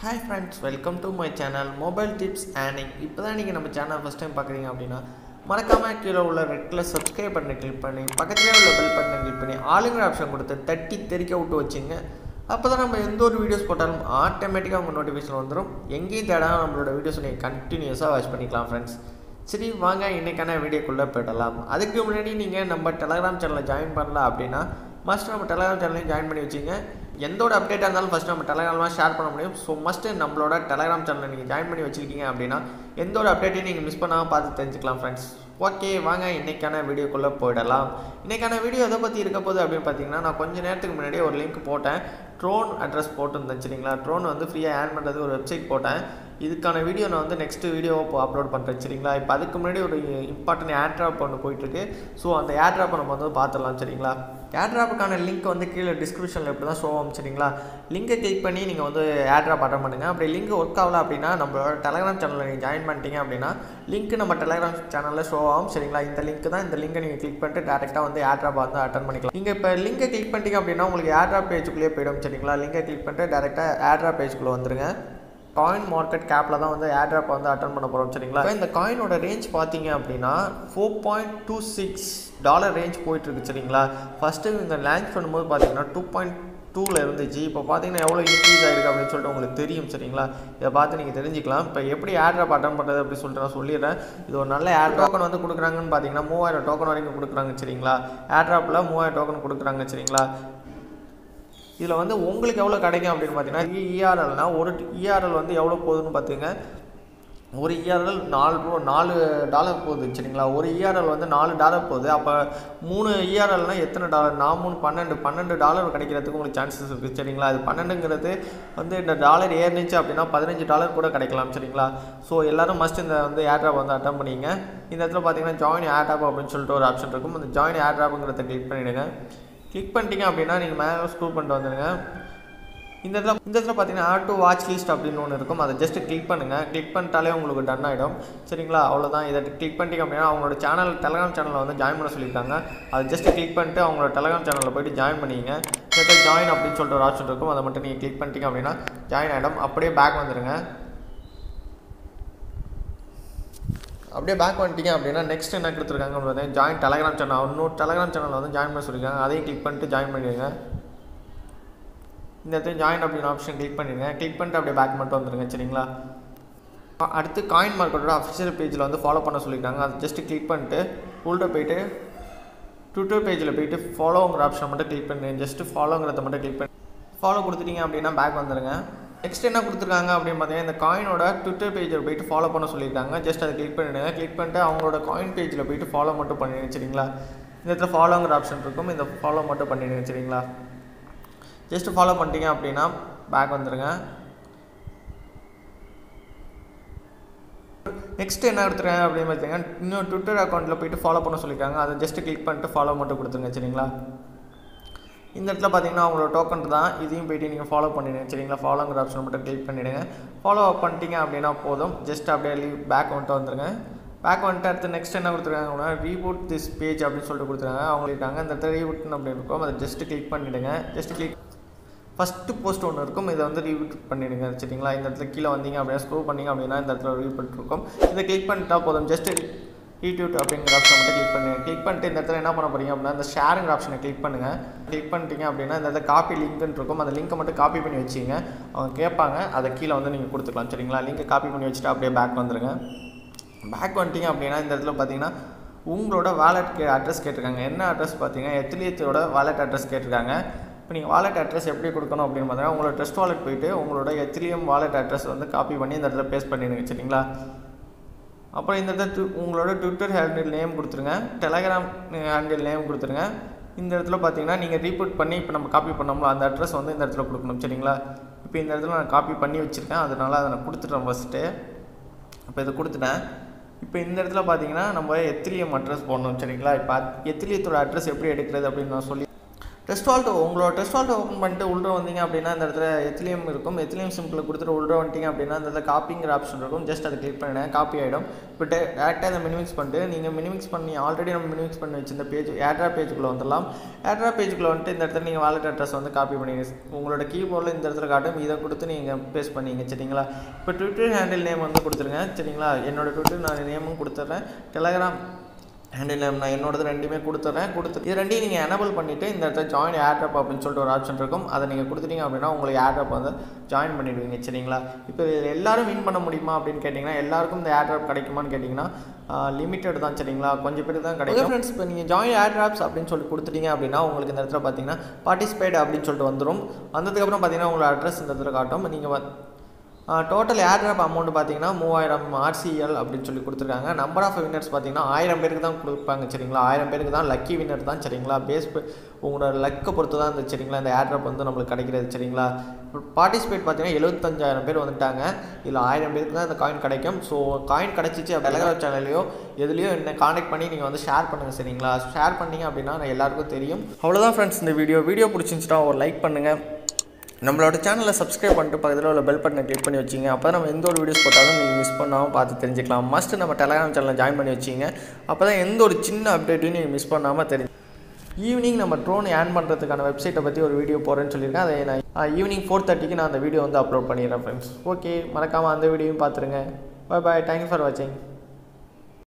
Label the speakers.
Speaker 1: hi friends welcome to my channel mobile tips earning இப்போ தான் நீங்கள் நம்ம சேனல் ஃபஸ்ட் டைம் பார்க்குறீங்க அப்படின்னா மறக்காமல் கீழே உள்ள ரெட் கலர் சப்ஸ்கிரைப் பண்ணி கிளிக் பண்ணி பக்கத்துலேயே உள்ள பெல் பட்டனை கிளிக் பண்ணி ஆளுங்கிற ஆப்ஷன் கொடுத்து தட்டி தெறிக்க விட்டு வச்சுங்க அப்போ தான் நம்ம எந்த ஒரு வீடியோஸ் போட்டாலும் ஆட்டோமேட்டிக்காக உங்கள் நோட்டிஃபிகேஷன் வந்துடும் எங்கேயும் தேடாமல் நம்மளோட வீடியோஸ் நீங்கள் கண்டினியூஸாக வாட்ச் பண்ணிக்கலாம் ஃப்ரெண்ட்ஸ் சரி வாங்க இன்றைக்கான வீடியோக்குள்ளே போயிடலாம் அதுக்கு முன்னாடி நீங்கள் நம்ம டெலகிராம் சேனலில் ஜாயின் பண்ணல அப்படின்னா மஸ்ட் நம்ம டெலகிராம் சேனலையும் ஜாயின் பண்ணி வச்சிங்க எந்தோட அப்டேட்டாக இருந்தாலும் ஃபஸ்ட் நம்ம டெலகிராம்லாம் ஷேர் பண்ண முடியும் ஸோ மஸ்ட்டு நம்மளோட டெலகிராம் சேனலை நீங்கள் ஜாயின் பண்ணி வச்சிருக்கீங்க அப்படின்னா எந்த ஒரு அப்டேட்டையும் நீங்கள் மிஸ் பண்ணாமல் பார்த்து தெரிஞ்சுக்கலாம் ஃப்ரெண்ட்ஸ் ஓகே வாங்க இன்றைக்கான வீடியோக்குள்ளே போயிடலாம் இன்றைக்கான வீடியோ எதை பற்றி இருக்க போகுது அப்படின்னு பார்த்தீங்கன்னா நான் கொஞ்சம் நேரத்துக்கு முன்னாடி ஒரு லிங்க் போட்டேன் ட்ரோன் அட்ரஸ் போட்டுருந்தேன் சரிங்களா ட்ரோன் வந்து ஃப்ரீயாக ஆட் பண்ணுறது ஒரு வெப்சைட் போட்டேன் இதுக்கான வீடியோ நான் வந்து நெக்ஸ்ட் வீடியோ அப்லோட் பண்ணுறேன் சரிங்களா இப்போ அதுக்கு முன்னாடி ஒரு இம்பார்ட்டன்ட் ஏர் ட்ராப் ஒன்று போயிட்டுருக்கு ஸோ அந்த ஏர் ட்ராப்பை நம்ம வந்து பார்த்துடலாம் சரிங்களா ஏர் ட்ராப்புக்கான லிங்க் வந்து கீழே டிஸ்கிரிப்ஷனில் எப்படி தான் ஷோ ஆகும் சரிங்களா லிங்கை கிளிக் பண்ணி நீங்கள் வந்து ஏர் ட்ராப் அட்டன் பண்ணுங்கள் அப்படி லிங்க் ஒர்க் ஆகல அப்படின்னா நம்மளோட டெலகிராம் சேனலில் நீங்கள் ஜாயின் பண்ணிட்டீங்க அப்படின்னா லிங்க் நம்ம டெலகிராம் சேனலில் ஷோ ஆகும் சரிங்களா இந்த லிங்க் தான் இந்த லிங்கை நீங்கள் கிளிக் பண்ணிட்டு டேரெக்டாக வந்து ஏர் ட்ராப் வந்து அட்டன் பண்ணிக்கலாம் நீங்கள் இப்போ லிங்கை கிளிக் பண்ணிட்டீங்க அப்படின்னா உங்களுக்கு ஏர் ட்ராப் பேஜுக்குள்ளேயே போயிடும் சரிங்களா லிங்கை கிளிக் பண்ணிட்டு டேரெக்டாக ஏர் ட்ராப் பேஜுக்குள்ளே வந்துருங்க காயின் மார்க்கெட் கேப்பில் தான் வந்து ஏர் ட்ராப் வந்து அட்டன் பண்ண போகிறோம் சரிங்களா இப்போ இந்த காயினோட ரேஞ்ச் பார்த்தீங்க அப்படின்னா four point two six dollar range போயிட்டுருக்கு சரிங்களா ஃபஸ்ட்டு இந்த லான்ச் பண்ணும்போது பார்த்தீங்கன்னா டூ பாயிண்ட் டூவில் இருந்துச்சு இப்போ பார்த்தீங்கன்னா எவ்வளோ இன்க்ரீஸ் ஆகிருக்கு அப்படின்னு சொல்லிட்டு உங்களுக்கு தெரியும் சரிங்களா இதை பார்த்து நீங்கள் தெரிஞ்சுக்கலாம் இப்போ எப்படி ஏர் ட்ராப் அட்டன் பண்ணுறது அப்படின்னு சொல்லிட்டு நான் சொல்லிடுறேன் இது ஒரு நல்ல ஏர் டோக்கன் வந்து கொடுக்குறாங்கன்னு பார்த்தீங்கன்னா மூவாயிரம் டோக்கன் வரைக்கும் கொடுக்குறாங்க சரிங்களா ஏர் ட்ராப்பில் மூவாயிரம் டோக்கன் கொடுக்குறாங்க சரிங்களா இதில் வந்து உங்களுக்கு எவ்வளோ கிடைக்கும் அப்படின்னு பார்த்தீங்கன்னா இஆர்எல்னா ஒரு இஆர்எல் வந்து எவ்வளோ போகுதுன்னு பார்த்துங்க ஒரு இஆர்எல் நாலு ரூபா நாலு டாலர் போகுது சரிங்களா ஒரு இஆர்எல் வந்து நாலு டாலர் போகுது அப்போ மூணு இஆர்எல்னால் எத்தனை டாலர் நான் மூணு பன்னெண்டு பன்னெண்டு டாலர் கிடைக்கிறதுக்கு உங்களுக்கு சான்சஸ் இருக்குது சரிங்களா அது பன்னெண்டுங்கிறது வந்து இந்த டாலர் ஏறிச்சு அப்படின்னா பதினஞ்சு டாலர் கூட கிடைக்கலாம் சரிங்களா ஸோ எல்லோரும் மஸ்ட் இந்த வந்து ஏர்ட்ராப் வந்து அட்டன் பண்ணிங்க இந்த இடத்துல பார்த்தீங்கன்னா ஜாயின் ஏர்ட்ராப் அப்படின்னு சொல்லிட்டு ஒரு ஆப்ஷன் இருக்கும் அந்த ஜாயின் ஏர்ட்ராப்புங்கிறத கிளிக் பண்ணிவிடுங்க கிளிக் பண்ணிட்டீங்க அப்படின்னா நீங்கள் மேலே ஸ்க்ரூல் பண்ணிட்டு வந்துடுங்க இந்த இடத்துல இந்த இடத்துல பார்த்தீங்கன்னா ஆட் டு வாட்ச் லிஸ்ட் அப்படின்னு ஒன்று இருக்கும் அதை ஜஸ்ட் கிளிக் பண்ணுங்கள் கிளிக் பண்ணிட்டாலே உங்களுக்கு டன் ஆகிடும் சரிங்களா அவ்வளோதான் இதை கிளிக் பண்ணிட்டீங்க அப்படின்னா அவங்களோட சேனல் டெலகிராம் சேனலில் வந்து ஜாயின் பண்ண சொல்லியிருக்காங்க அதை ஜஸ்ட் கிளிக் பண்ணிட்டு அவங்களோட டெலகிராம் சேனலில் போய்ட்டு ஜாயின் பண்ணிங்க இந்த ஜாயின் அப்படின்னு சொல்லிட்டு ஒரு ஆப்ஷன் இருக்கும் அதை மட்டும் நீங்கள் கிளிக் பண்ணிட்டீங்க அப்படின்னா ஜாயின் ஆகிடும் அப்படியே பேக் வந்துடுங்க அப்படியே பேக் வந்துட்டீங்க அப்படின்னா நெக்ஸ்ட் என்ன கொடுத்துருக்காங்க பார்த்தீங்கன்னா ஜாயின் டெலகிராம் சேனல் இன்னொரு டெலகிராம் சேனலில் வந்து ஜாயின் பண்ண சொல்லியிருக்காங்க அதையும் கிளிக் பண்ணிட்டு ஜாயின் பண்ணிடுங்க இந்த இடத்துல ஜாயின் அப்படின்னு ஆப்ஷன் கிளிக் பண்ணிடுங்க கிளிக் பண்ணிட்டு அப்படியே பேக் மட்டும் வந்துடுங்க சரிங்களா அடுத்து காயின் மார்க்கெட்டோட அஃபிஷியல் பேஜில் வந்து ஃபாலோ பண்ண சொல்லியிருக்காங்க அதை ஜஸ்ட் கிளிக் பண்ணிட்டு உள்ள போயிட்டு ட்விட்டர் பேஜில் போயிட்டு ஃபாலோங்கிற ஆப்ஷன் மட்டும் கிளிக் பண்ணி ஜஸ்ட் ஃபாலோங்கிறத மட்டும் கிளிக் பண்ணி ஃபாலோ கொடுத்துட்டீங்க அப்படின்னா பேக் வந்துடுங்க நெக்ஸ்ட் என்ன கொடுத்துருக்காங்க அப்படின்னு பார்த்தீங்கன்னா இந்த காயினோட ட்விட்டர் பேஜில் போயிட்டு ஃபாலோ பண்ண சொல்லியிருக்காங்க ஜஸ்ட் அதை கிளிக் பண்ணிவிடுங்க கிளிக் பண்ணிட்டு அவங்களோட காயின் பேஜில் போயிட்டு ஃபாலோ மட்டும் பண்ணிடுங்க சரிங்களா இந்த இடத்துல ஃபாலோங்கிற ஆப்ஷன் இருக்கும் இந்த ஃபாலோ மட்டும் பண்ணிடுங்க சரிங்களா ஜஸ்ட் ஃபாலோ பண்ணிட்டீங்க அப்படின்னா பேக் வந்துடுங்க நெக்ஸ்ட் என்ன எடுத்துருக்காங்க அப்படின்னு பார்த்தீங்கன்னா இன்னும் ட்விட்டர் அக்கௌண்ட்டில் போயிட்டு ஃபாலோ பண்ண சொல்லியிருக்காங்க அதை ஜஸ்ட் கிளிக் பண்ணிட்டு ஃபாலோ மட்டும் கொடுத்துருங்க சரிங்களா இந்த இடத்துல பார்த்தீங்கன்னா அவங்களோட டோக்கன் தான் இதையும் போயிட்டு நீங்கள் ஃபாலோ பண்ணிடுங்க சரிங்களா ஃபாலோங்கிற ஆப்ஷன் மட்டும் கிளிக் பண்ணிவிடுங்க ஃபாலோ அப் பண்ணிட்டீங்க அப்படின்னா போதும் ஜஸ்ட் அப்படியே லீவ் பேக் வந்துட்டு வந்துருங்க பேக் வந்துட்டு அடுத்து நெக்ஸ்ட் என்ன கொடுத்துருக்காங்க அப்படின்னா ரீபூட் திஸ் பேஜ் அப்படின்னு சொல்லிட்டு கொடுத்துருக்காங்க அவங்க இருக்காங்க இந்த இடத்துல ரீபூட்னு அப்படி இருக்கும் அதை ஜஸ்ட் கிளிக் பண்ணிவிடுங்க ஜஸ்ட் கிளிக் ஃபஸ்ட்டு போஸ்ட் ஒன்று இருக்கும் இதை வந்து ரீபூட் பண்ணிவிடுங்க சரிங்களா இந்த இடத்துல கீழே வந்தீங்க அப்படின்னா ஸ்க்ரோல் பண்ணிங்க அப்படின்னா இந்த இடத்துல ரீபூட் இருக்கும் இதை கிளிக் பண்ணிட்டா போதும் ஜஸ்ட் ரீட்யூட் அப்படிங்கிற ஆப்ஷன் மட்டும் கிளிக் பண்ணுங்கள் கிளிக் பண்ணிட்டு இந்த இடத்துல என்ன பண்ண போறீங்க அப்படின்னா இந்த ஷேருங்கிற ஆப்ஷனை கிளிக் பண்ணுங்கள் கிளிக் பண்ணிட்டீங்க அப்படின்னா இந்த இடத்துல காப்பி லிங்க்னு இருக்கும் அந்த லிங்க்கை மட்டும் காப்பி பண்ணி வச்சிங்க அவங்க கேட்பாங்க அதை கீழே வந்து நீங்கள் கொடுத்துக்கலாம் சரிங்களா லிங்கை காப்பி பண்ணி வச்சுட்டு அப்படியே பேக் வந்துடுங்க பேக் வந்துட்டீங்க அப்படின்னா இந்த இடத்துல பார்த்தீங்கன்னா உங்களோட வாலெட் கே அட்ரஸ் கேட்டிருக்காங்க என்ன அட்ரஸ் பார்த்தீங்கன்னா எத்திலியத்தோட வாலெட் அட்ரஸ் கேட்டிருக்காங்க இப்போ நீங்கள் வாலெட் அட்ரஸ் எப்படி கொடுக்கணும் அப்படின்னு பார்த்தீங்கன்னா உங்களோட ட்ரெஸ்ட் வாலெட் போயிட்டு உங்களோட எத்திலியம் வாலெட் அட்ரஸ் வந்து காப்பி பண்ணி இந்த இடத்துல பேஸ்ட் பண்ணிடுங்க சரிங்களா அப்புறம் இந்த இடத்துல உங்களோட ட்விட்டர் ஹேண்டில் நேம் கொடுத்துருங்க டெலகிராம் ஹேண்டில் நேம் கொடுத்துருங்க இந்த இடத்துல பார்த்தீங்கன்னா நீங்கள் ரீபூட் பண்ணி இப்போ நம்ம காப்பி பண்ணோம்ல அந்த அட்ரஸ் வந்து இந்த இடத்துல கொடுக்கணும் சரிங்களா இப்போ இந்த இடத்துல நான் காப்பி பண்ணி வச்சுருக்கேன் அதனால் அதை நான் கொடுத்துட்டேன் ஃபஸ்ட்டு இப்போ இதை கொடுத்துட்டேன் இப்போ இந்த இடத்துல பார்த்தீங்கன்னா நம்ம எத்திலியம் அட்ரஸ் போடணும் சரிங்களா இப்போ எத்திலியத்தோட அட்ரஸ் எப்படி எடுக்கிறது அப்படின்னு நான் சொல்லி டெஸ்ட் வால்ட் உங்களோட டெஸ்ட் வால்ட்டை ஓப்பன் பண்ணிட்டு உள்ள வந்தீங்க அப்படின்னா இந்த இடத்துல எத்திலியம் இருக்கும் எத்திலியம் சிம்பிள் கொடுத்துட்டு உள்ள வந்துட்டீங்க அப்படின்னா இந்த இடத்துல காப்பிங்கிற ஆப்ஷன் இருக்கும் ஜஸ்ட் அதை கிளிக் பண்ணிடுங்க காப்பி ஆகிடும் இப்போ டேரெக்டாக அதை மினிமிக்ஸ் பண்ணிட்டு நீங்கள் மினிமிக்ஸ் பண்ணி ஆல்ரெடி நம்ம மினிமிக்ஸ் பண்ணி வச்சிருந்த பேஜ் ஏட்ரா பேஜுக்குள்ளே வந்துடலாம் ஏட்ரா பேஜுக்குள்ளே வந்துட்டு இந்த இடத்துல நீங்கள் வாலெட் அட்ரஸ் வந்து காப்பி பண்ணிங்க உங்களோட கீபோர்டில் இந்த இடத்துல காட்டும் இதை கொடுத்து நீங்கள் பேஸ்ட் பண்ணிங்க சரிங்களா இப்போ ட்விட்டர் ஹேண்டில் நேம் வந்து கொடுத்துருங்க சரிங்களா என்னோட ட்விட்டர் நான் நேமும் கொடுத்துட்றேன் டெலகிராம் ஹேண்டில் நேம் நான் என்னோடது ரெண்டுமே கொடுத்துட்றேன் கொடுத்து இது ரெண்டையும் நீங்கள் எனபிள் பண்ணிவிட்டு இந்த இடத்துல ஜாயின் ஏர்ட்ராப் அப்படின்னு சொல்லிட்டு ஒரு ஆப்ஷன் இருக்கும் அதை நீங்கள் கொடுத்துட்டீங்க அப்படின்னா உங்களுக்கு ஏர்ட்ராப் வந்து ஜாயின் பண்ணிடுவீங்க சரிங்களா இப்போ இதில் எல்லாரும் வின் பண்ண முடியுமா அப்படின்னு கேட்டிங்கன்னா எல்லாருக்கும் இந்த ஏர்ட்ராப் கிடைக்குமான்னு கேட்டிங்கன்னா லிமிட்டட் தான் சரிங்களா கொஞ்சம் பேர் தான் கிடைக்கும் ஃப்ரெண்ட்ஸ் இப்போ நீங்கள் ஜாயின் ஏர்ட்ராப்ஸ் அப்படின்னு சொல்லிட்டு கொடுத்துட்டீங்க அப்படின்னா உங்களுக்கு இந்த இடத்துல பார்த்தீங்கன்னா பார்ட்டிசிபேட் அப்படின்னு சொல்லிட்டு வந்துடும் வந்ததுக்கப்புறம் பார்த்தீங்கன்னா உங்களோட அட்ரஸ் இந்த இடத்துல காட்டும் நீங்கள் டோட்டல் ஏர்ட்ராப் அமௌண்ட் பார்த்தீங்கன்னா மூவாயிரம் ஆர்சிஎல் அப்படின்னு சொல்லி கொடுத்துருக்காங்க நம்பர் ஆஃப் வின்னர்ஸ் பார்த்தீங்கன்னா ஆயிரம் பேருக்கு தான் கொடுப்பாங்க சரிங்களா ஆயிரம் பேருக்கு தான் லக்கி வின்னர் தான் சரிங்களா பேஸ் உங்களோட லக்கை பொறுத்து தான் இந்த சரிங்களா இந்த ஏர்ட்ராப் வந்து நம்மளுக்கு கிடைக்கிறது சரிங்களா பார்ட்டிசிபேட் பார்த்தீங்கன்னா எழுபத்தஞ்சாயிரம் பேர் வந்துட்டாங்க இதில் ஆயிரம் பேருக்கு தான் இந்த காயின் கிடைக்கும் ஸோ காயின் கிடச்சிச்சு டெலகிராம் சேனல்லையோ எதுலேயோ என்ன காண்டாக்ட் பண்ணி நீங்கள் வந்து ஷேர் பண்ணுங்கள் சரிங்களா ஷேர் பண்ணீங்க அப்படின்னா எல்லாருக்கும் தெரியும் அவ்வளோதான் ஃப்ரெண்ட்ஸ் இந்த வீடியோ வீடியோ பிடிச்சிருந்துச்சுன்னா ஒரு லைக் பண்ணுங்கள் நம்மளோட சேனலை சப்ஸ்கிரைப் பண்ணிட்டு பக்கத்தில் உள்ள பெல் பட்டனை கிளிக் பண்ணி வச்சிங்க அப்போ தான் நம்ம எந்த ஒரு வீடியோஸ் போட்டாலும் நீங்கள் மிஸ் பண்ணாமல் பார்த்து தெரிஞ்சுக்கலாம் மஸ்ட் நம்ம டெலகிராம் சேனலில் ஜாயின் பண்ணி வச்சிங்க அப்போ தான் எந்த ஒரு சின்ன அப்டேட்டையும் நீங்கள் மிஸ் பண்ணாமல் தெரிஞ்சு ஈவினிங் நம்ம ட்ரோன் ஏர்ன் பண்ணுறதுக்கான வெப்சைட்டை பற்றி ஒரு வீடியோ போகிறேன்னு சொல்லியிருக்கேன் அதை நான் ஈவினிங் ஃபோர் தேர்ட்டிக்கு நான் அந்த வீடியோ வந்து அப்லோட் பண்ணிடுறேன் ஃப்ரெண்ட்ஸ் ஓகே மறக்காமல் அந்த வீடியோவும் பார்த்துருங்க பாய் பாய் தேங்க்யூ ஃபார் வாட்சிங்